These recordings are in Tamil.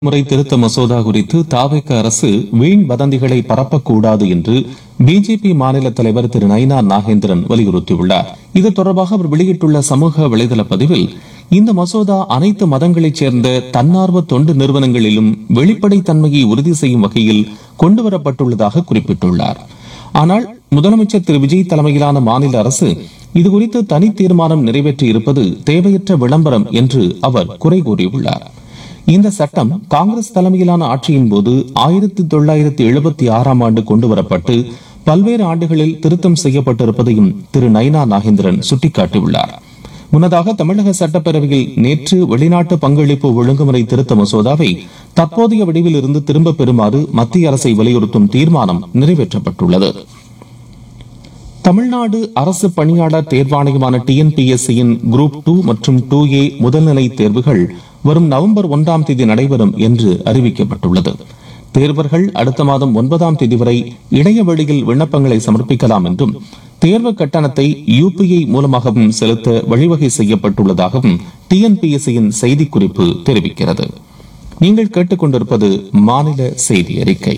முறை திருத்த மசோதா குறித்து தாவேக அரசு வீண் வதந்திகளை பரப்பக்கூடாது என்று பிஜேபி மாநில தலைவர் திரு நயினா நாகேந்திரன் வலியுறுத்தியுள்ளார் இது தொடர்பாக அவர் வெளியிட்டுள்ள சமூக வலைதள பதிவில் இந்த மசோதா அனைத்து மதங்களைச் சேர்ந்த தன்னார்வ தொண்டு நிறுவனங்களிலும் வெளிப்படைத் தன்மையை உறுதி செய்யும் வகையில் கொண்டுவரப்பட்டுள்ளதாக குறிப்பிட்டுள்ளார் ஆனால் முதலமைச்சர் திரு விஜய் தலைமையிலான மாநில அரசு இதுகுறித்து தனி தீர்மானம் நிறைவேற்றி இருப்பது தேவையற்ற விளம்பரம் என்று அவர் குறை கூறியுள்ளார் இந்த சட்டம் காங்கிரஸ் தலைமையிலான ஆட்சியின் போது ஆயிரத்தி தொள்ளாயிரத்தி எழுபத்தி ஆறாம் ஆண்டு கொண்டுவரப்பட்டு பல்வேறு ஆண்டுகளில் திருத்தம் செய்யப்பட்டிருப்பதையும் திரு நயினா நாகேந்திரன் சுட்டிக்காட்டியுள்ளார் முன்னதாக தமிழக சட்டப்பேரவையில் நேற்று வெளிநாட்டு பங்களிப்பு ஒழுங்குமுறை திருத்த மசோதாவை தற்போதைய வடிவில் இருந்து திரும்பப் பெறுமாறு மத்திய அரசை வலியுறுத்தும் தீர்மானம் நிறைவேற்றப்பட்டுள்ளது தமிழ்நாடு அரசு பணியாளர் தேர்வாணையமான டிஎன்பிஎஸ்சியின் குரூப் டூ மற்றும் டூ ஏ முதல்நிலை தேர்வுகள் வரும் நவம்பர் ஒன்றாம் தேதி நடைபெறும் என்று அறிவிக்கப்பட்டுள்ளது தேர்வர்கள் அடுத்த மாதம் ஒன்பதாம் தேதி வரை இணைய வழியில் விண்ணப்பங்களை சமர்ப்பிக்கலாம் என்றும் தேர்வு கட்டணத்தை யுபிஐ மூலமாகவும் செலுத்த வழிவகை செய்யப்பட்டுள்ளதாகவும் டிஎன்பிஎஸ்சியின் செய்திக்குறிப்பு தெரிவிக்கிறது நீங்கள் கேட்டுக்கொண்டிருப்பது மாநில செய்தி அறிக்கை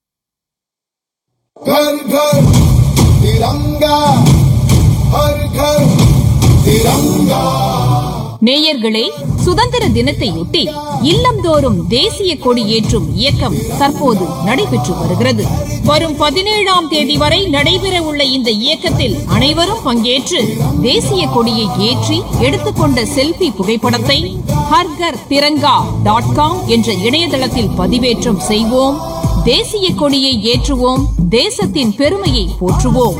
घर घर तिरंगा हर घर तिरंगा நேயர்களே சுதந்திர தினத்தையொட்டி இல்லந்தோறும் தேசிய கொடி ஏற்றும் இயக்கம் தற்போது நடைபெற்று வருகிறது வரும் பதினேழாம் தேதி வரை நடைபெற உள்ள இந்த இயக்கத்தில் அனைவரும் பங்கேற்று தேசிய கொடியை ஏற்றி எடுத்துக்கொண்ட செல்பி புகைப்படத்தை ஹர்கர் திரங்கா டாட் காம் என்ற இணையதளத்தில் பதிவேற்றம் செய்வோம் தேசிய கொடியை ஏற்றுவோம் தேசத்தின் பெருமையை போற்றுவோம்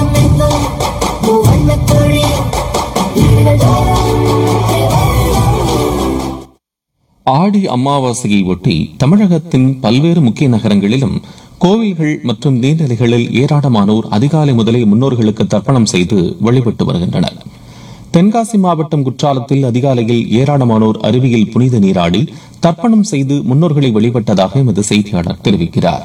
ஆடி அமாவாசையை ஒட்டி தமிழகத்தின் பல்வேறு முக்கிய நகரங்களிலும் கோவில்கள் மற்றும் நீர்நிலைகளில் ஏராளமானோர் அதிகாலை முதலே முன்னோர்களுக்கு தர்ப்பணம் செய்து வழிபட்டு வருகின்றனர் தென்காசி மாவட்டம் குற்றாலத்தில் அதிகாலையில் ஏராளமானோர் அருவியில் புனித நீராடி தர்ப்பணம் செய்து முன்னோர்களை வழிபட்டதாக எமது செய்தியாளர் தெரிவிக்கிறார்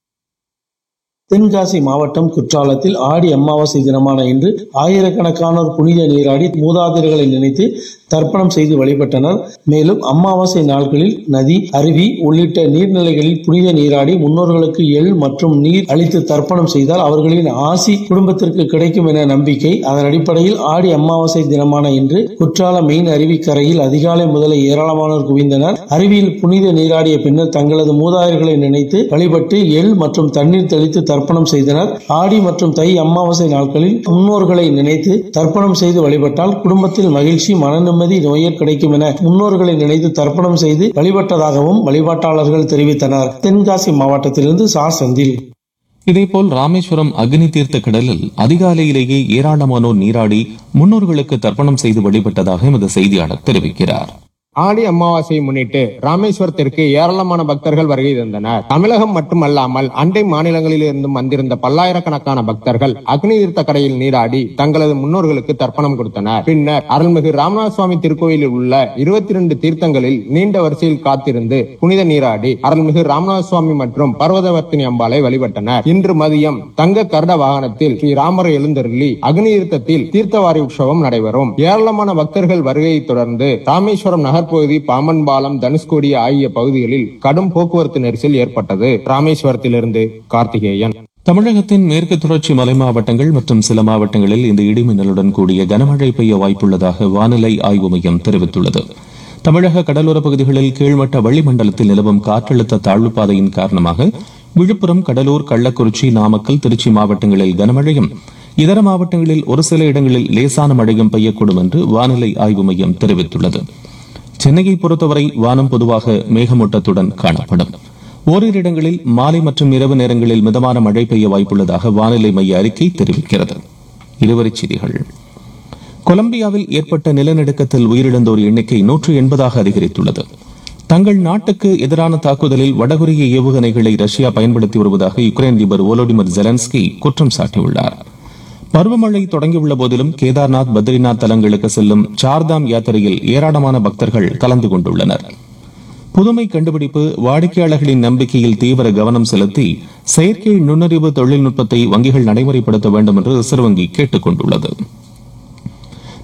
தென்காசி மாவட்டம் குற்றாலத்தில் ஆடி அமாவாசை தினமான இன்று ஆயிரக்கணக்கானோர் புனித நீராடி மூதாதையர்களை நினைத்து தர்ப்பணம் செய்து வழிபட்டனர் மேலும் அமாவாசை நாட்களில் நதி அருவி உள்ளிட்ட நீர்நிலைகளில் புனித நீராடி முன்னோர்களுக்கு எள் மற்றும் நீர் அளித்து தர்ப்பணம் செய்தால் அவர்களின் ஆசி குடும்பத்திற்கு கிடைக்கும் என நம்பிக்கை அதன் அடிப்படையில் ஆடி அமாவாசை தினமான இன்று குற்றால மெயின் அருவிக்கரையில் அதிகாலை முதலே ஏராளமானோர் குவிந்தனர் அருவியில் புனித நீராடிய பின்னர் தங்களது மூதாதையர்களை நினைத்து வழிபட்டு எள் மற்றும் தண்ணீர் தெளித்து தர்ப்பணம் செய்தனர் ஆடி மற்றும் தை அமாவாசை நாட்களில் முன்னோர்களை நினைத்து தர்ப்பணம் செய்து வழிபட்டால் குடும்பத்தில் மகிழ்ச்சி மன நிம்மதி நோயர் கிடைக்கும் என முன்னோர்களை நினைத்து தர்ப்பணம் செய்து வழிபட்டதாகவும் வழிபாட்டாளர்கள் தெரிவித்தனர் தென்காசி மாவட்டத்திலிருந்து சா செந்தில் இதேபோல் ராமேஸ்வரம் அக்னி தீர்த்த கடலில் அதிகாலையிலேயே ஏராளமானோர் நீராடி முன்னோர்களுக்கு தர்ப்பணம் செய்து வழிபட்டதாக எமது செய்தியாளர் தெரிவிக்கிறார் ஆடி அமாவாசையை முன்னிட்டு ராமேஸ்வரத்திற்கு ஏராளமான பக்தர்கள் வருகை தந்தனர் தமிழகம் மட்டுமல்லாமல் அண்டை மாநிலங்களில் இருந்தும் வந்திருந்த பல்லாயிரக்கணக்கான பக்தர்கள் அக்னி தீர்த்த கரையில் நீராடி தங்களது முன்னோர்களுக்கு தர்ப்பணம் கொடுத்தனர் பின்னர் அருள்மிகு ராமநாத சுவாமி திருக்கோயிலில் உள்ள இருபத்தி ரெண்டு தீர்த்தங்களில் நீண்ட வரிசையில் காத்திருந்து புனித நீராடி அருள்மிகு ராமநாத சுவாமி மற்றும் பர்வதவர்த்தினி அம்பாளை வழிபட்டனர் இன்று மதியம் தங்க கருட வாகனத்தில் ஸ்ரீ ராமர் எழுந்தருளி அக்னி தீர்த்தத்தில் தீர்த்தவாரி உற்சவம் நடைபெறும் ஏராளமான பக்தர்கள் வருகையை தொடர்ந்து ராமேஸ்வரம் நகர்ப்பகுதி பாம்பன் பாலம் தனுஷ்கோடி ஆகிய பகுதிகளில் கடும் போக்குவரத்து நெரிசல் ஏற்பட்டது ராமேஸ்வரத்திலிருந்து கார்த்திகேயன் தமிழகத்தின் மேற்கு தொடர்ச்சி மலை மாவட்டங்கள் மற்றும் சில மாவட்டங்களில் இந்த இடிமின்னலுடன் கூடிய கனமழை பெய்ய வாய்ப்புள்ளதாக வானிலை ஆய்வு மையம் தெரிவித்துள்ளது தமிழக கடலோர பகுதிகளில் கீழ்மட்ட வளிமண்டலத்தில் நிலவும் காற்றழுத்த தாழ்வுப் பாதையின் காரணமாக விழுப்புரம் கடலூர் கள்ளக்குறிச்சி நாமக்கல் திருச்சி மாவட்டங்களில் கனமழையும் இதர மாவட்டங்களில் ஒரு சில இடங்களில் லேசான மழையும் பெய்யக்கூடும் என்று வானிலை ஆய்வு மையம் தெரிவித்துள்ளது சென்னையை பொறுத்தவரை வானம் பொதுவாக மேகமூட்டத்துடன் காணப்படும் ஓரிரு இடங்களில் மாலை மற்றும் இரவு நேரங்களில் மிதமான மழை பெய்ய வாய்ப்புள்ளதாக வானிலை மைய அறிக்கை தெரிவிக்கிறது இருவரிச் செய்திகள் கொலம்பியாவில் ஏற்பட்ட நிலநடுக்கத்தில் உயிரிழந்தோர் எண்ணிக்கை நூற்று எண்பதாக அதிகரித்துள்ளது தங்கள் நாட்டுக்கு எதிரான தாக்குதலில் வடகொரிய ஏவுகணைகளை ரஷ்யா பயன்படுத்தி வருவதாக யுக்ரைன் அதிபர் ஓலோடிமிர் ஜெலன்ஸ்கி குற்றம் சாட்டியுள்ளார் பருவமழை தொடங்கியுள்ள போதிலும் கேதார்நாத் பத்ரிநாத் தலங்களுக்கு செல்லும் சார்தாம் யாத்திரையில் ஏராளமான பக்தர்கள் கலந்து கொண்டுள்ளனர் புதுமை கண்டுபிடிப்பு வாடிக்கையாளர்களின் நம்பிக்கையில் தீவிர கவனம் செலுத்தி செயற்கை நுண்ணறிவு தொழில்நுட்பத்தை வங்கிகள் நடைமுறைப்படுத்த வேண்டும் என்று ரிசர்வ் வங்கி கேட்டுக் கொண்டுள்ளது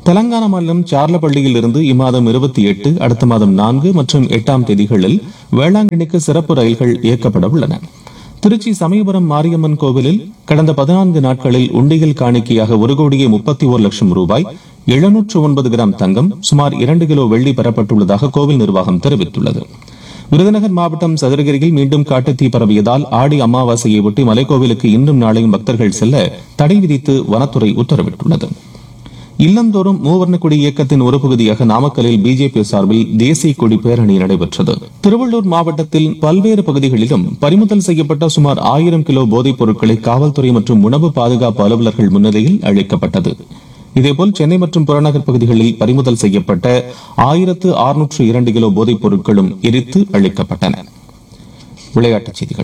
தெலங்கானா மாநிலம் சார்லப்பள்ளியில் இருந்து இம்மாதம் இருபத்தி எட்டு அடுத்த மாதம் நான்கு மற்றும் எட்டாம் தேதிகளில் வேளாங்கண்ணிக்கு சிறப்பு ரயில்கள் இயக்கப்பட உள்ளன திருச்சி சமயபுரம் மாரியம்மன் கோவிலில் கடந்த பதினான்கு நாட்களில் உண்டியல் காணிக்கையாக ஒரு கோடியே முப்பத்தி ஒரு லட்சம் ரூபாய் எழுநூற்று ஒன்பது கிராம் தங்கம் சுமார் இரண்டு கிலோ வெள்ளி பெறப்பட்டுள்ளதாக கோவில் நிர்வாகம் தெரிவித்துள்ளது விருதுநகர் மாவட்டம் சதுரகிரியில் மீண்டும் காட்டுத்தீ பரவியதால் ஆடி அமாவாசையை ஒட்டி மலைக்கோவிலுக்கு இன்றும் நாளையும் பக்தர்கள் செல்ல தடை விதித்து வனத்துறை உத்தரவிட்டுள்ளது இல்லந்தோறும் மூவர்ண கொடி இயக்கத்தின் ஒரு பகுதியாக நாமக்கலில் பிஜேபி சார்பில் தேசிய கொடி பேரணி நடைபெற்றது திருவள்ளூர் மாவட்டத்தில் பல்வேறு பகுதிகளிலும் பறிமுதல் செய்யப்பட்ட சுமார் ஆயிரம் கிலோ போதைப் பொருட்களை காவல்துறை மற்றும் உணவு பாதுகாப்பு அலுவலர்கள் முன்னிலையில் அளிக்கப்பட்டது இதேபோல் சென்னை மற்றும் புறநகர் பகுதிகளில் பறிமுதல் செய்யப்பட்ட ஆயிரத்து அறுநூற்று இரண்டு கிலோ போதைப் பொருட்களும் எரித்து அளிக்கப்பட்டன விளையாட்டுச் செய்திகள்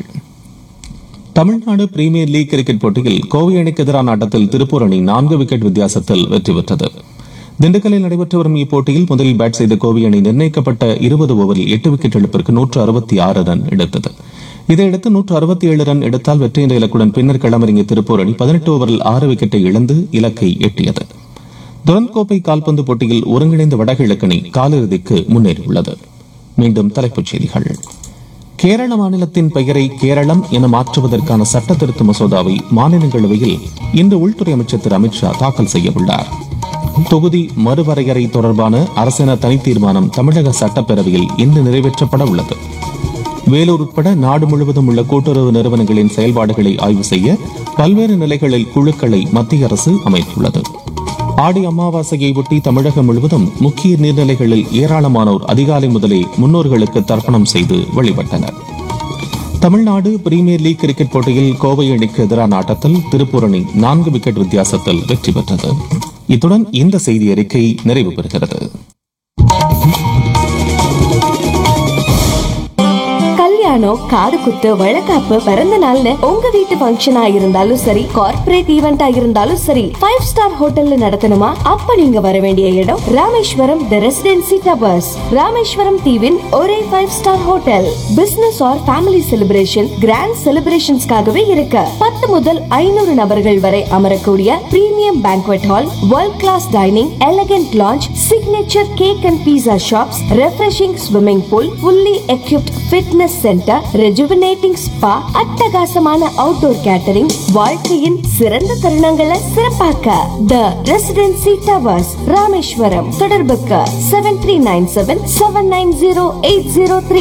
தமிழ்நாடு பிரீமியர் லீக் கிரிக்கெட் போட்டியில் கோவை அணிக்கு எதிரான ஆட்டத்தில் திருப்பூர் அணி நான்கு விக்கெட் வித்தியாசத்தில் வெற்றி பெற்றது திண்டுக்கல்லில் நடைபெற்று வரும் இப்போட்டியில் முதலில் பேட் செய்த கோவை அணி நிர்ணயிக்கப்பட்ட இருபது ஓவரில் எட்டு விக்கெட் இழப்பிற்கு நூற்று அறுபத்தி ஆறு ரன் எடுத்தது இதையடுத்து நூற்று அறுபத்தி ஏழு ரன் எடுத்தால் வெற்றி என்ற இலக்குடன் பின்னர் களமிறங்கிய திருப்பூர் அணி பதினெட்டு ஓவரில் ஆறு விக்கெட்டை இழந்து இலக்கை எட்டியது துரந்த் கோப்பை கால்பந்து போட்டியில் ஒருங்கிணைந்த வடகிழக்கு அணி காலிறுதிக்கு முன்னேறியுள்ளது மீண்டும் தலைப்புச் செய்திகள் கேரள மாநிலத்தின் பெயரை கேரளம் என மாற்றுவதற்கான சட்ட திருத்த மசோதாவை மாநிலங்களவையில் இன்று உள்துறை அமைச்சர் திரு அமித்ஷா தாக்கல் செய்யவுள்ளார் தொகுதி மறுவரையறை தொடர்பான அரசின தனி தீர்மானம் தமிழக சட்டப்பேரவையில் இன்று நிறைவேற்றப்பட உள்ளது வேலூர் உட்பட நாடு முழுவதும் உள்ள கூட்டுறவு நிறுவனங்களின் செயல்பாடுகளை ஆய்வு செய்ய பல்வேறு நிலைகளில் குழுக்களை மத்திய அரசு அமைத்துள்ளது ஆடி அமாவாசையை ஒட்டி தமிழகம் முழுவதும் முக்கிய நீர்நிலைகளில் ஏராளமானோர் அதிகாலை முதலே முன்னோர்களுக்கு தர்ப்பணம் செய்து வழிபட்டனர் தமிழ்நாடு பிரீமியர் லீக் கிரிக்கெட் போட்டியில் கோவை அணிக்கு எதிரான ஆட்டத்தில் திருப்பூர் அணி நான்கு விக்கெட் வித்தியாசத்தில் வெற்றி பெற்றது இத்துடன் இந்த செய்தி அறிக்கை நிறைவு பெறுகிறது கல்யாணம் காது குத்து வழக்காப்பு பிறந்த நாள்னு உங்க வீட்டு ஃபங்க்ஷனா இருந்தாலும் சரி கார்ப்பரேட் ஈவெண்டா இருந்தாலும் சரி ஃபைவ் ஸ்டார் ஹோட்டல்ல நடத்தணுமா அப்ப நீங்க வர வேண்டிய இடம் Rameswaram the residency towers Rameswaram தீவின் ஒரே five star hotel business or family celebration grand செலிப்ரேஷன்ஸ்க்காகவே இருக்கு பத்து முதல் ஐநூறு நபர்கள் வரை அமரக்கூடிய premium banquet hall world class dining elegant lounge signature cake and pizza shops refreshing swimming pool fully equipped fitness centre rejuvenating spa அட்டகாசமான அவுட்டோர் கேட்டரிங் வாழ்க்கையின் சிறந்த தருணங்களை சிறப்பாக்க த ரெசிடென்சி டவர்ஸ் ராமேஸ்வரம் தொடர்புக்கு seven three nine seven seven nine zero eight zero three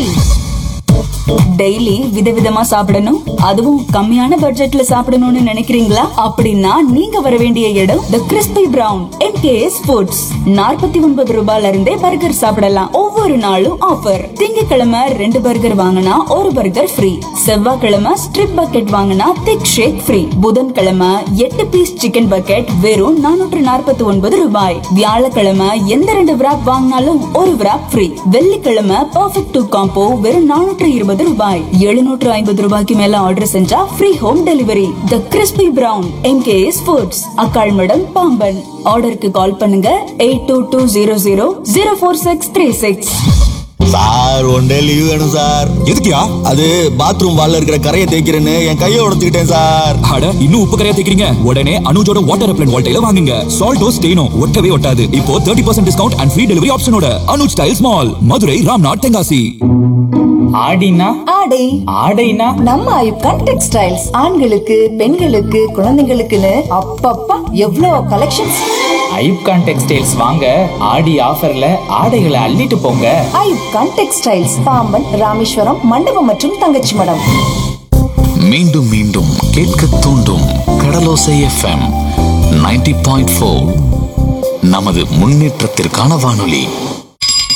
daily விதவிதமா சாப்பிடணும் அதுவும் கம்மியான பட்ஜெட்ல சாப்பிடணும்னு நினைக்கிறீங்களா அப்படின்னா நீங்க வர வேண்டிய இடம் the crispy brown MKS foods நாற்பத்தி ஒன்பது ரூபாயில இருந்தே பர்கர் சாப்பிடலாம் ஒவ்வொரு நாளும் ஆஃபர் திங்கட்கிழமை ரெண்டு பர்கர் வாங்கினா ஒரு பர்கர் ஃப்ரீ செவ்வாய்க்கிழமை ஸ்ட்ரிப் பக்கெட் வாங்கினா திக் ஷேக் ஃப்ரீ புதன்கிழமை எட்டு பீஸ் சிக்கன் பக்கெட் வெறும் நானூற்று நாற்பத்தி ஒன்பது ரூபாய் வியாழக்கிழமை எந்த ரெண்டு wrap வாங்கினாலும் ஒரு wrap ஃப்ரீ வெள்ளிக்கிழமை பர்ஃபெக்ட் டூ காம்போ வெறும் நானூற்று இருபது ரூபாய் எழுநூற்று ஐம்பது ரூபாய்க்கு மேல ஆர்டர் செஞ்சா free home delivery the crispy brown MKS foods Akkalmadam Pamban ஆர்டருக்கு கால் பண்ணுங்க eight two two zero zero zero four six three six sir one day leave வேணும் சார் எதுக்குயா அது பாத்ரூம் வால்ல இருக்கிற கரையை தேய்க்கிறேன்னு என் கையை உடைச்சுக்கிட்டேன் சார் அட இன்னும் உப்பு கரையா தேக்கிறீங்க உடனே அனுஜோட வாட்டர் அப்ளன் வால்டைல வாங்குங்க சால்டோ ஸ்டெயினோ ஒட்டவே ஒட்டாது இப்போ thirty percent discount and free delivery ஆப்ஷனோட அனுஜ் ஸ்டைல்ஸ் மால் மதுரை ராம்நாத் தென்காசி ஆடினா ஆடை ஆடைனா நம்ம ஐப்கான் டெக்ஸ்டைல்ஸ் ஆண்களுக்கு பெண்களுக்கு குழந்தைங்களுக்குன்னு அப்பப்பா எவ்வளோ கலெக்ஷன்ஸ் ஐப்கான் டெக்ஸ்டைல்ஸ் வாங்க ஆடி ஆஃபர்ல ஆடைகளை அள்ளிட்டு போங்க ஐப்கான் டெக்ஸ்டைல்ஸ் பாம்பன் ராமேஸ்வரம் மண்டபம் மற்றும் தங்கச்சி மடம் மீண்டும் மீண்டும் கேட்க தூண்டும் கடலோசை எஃப்எம் 90.4 பாயிண்ட் நமது முன்னேற்றத்திற்கான வானொலி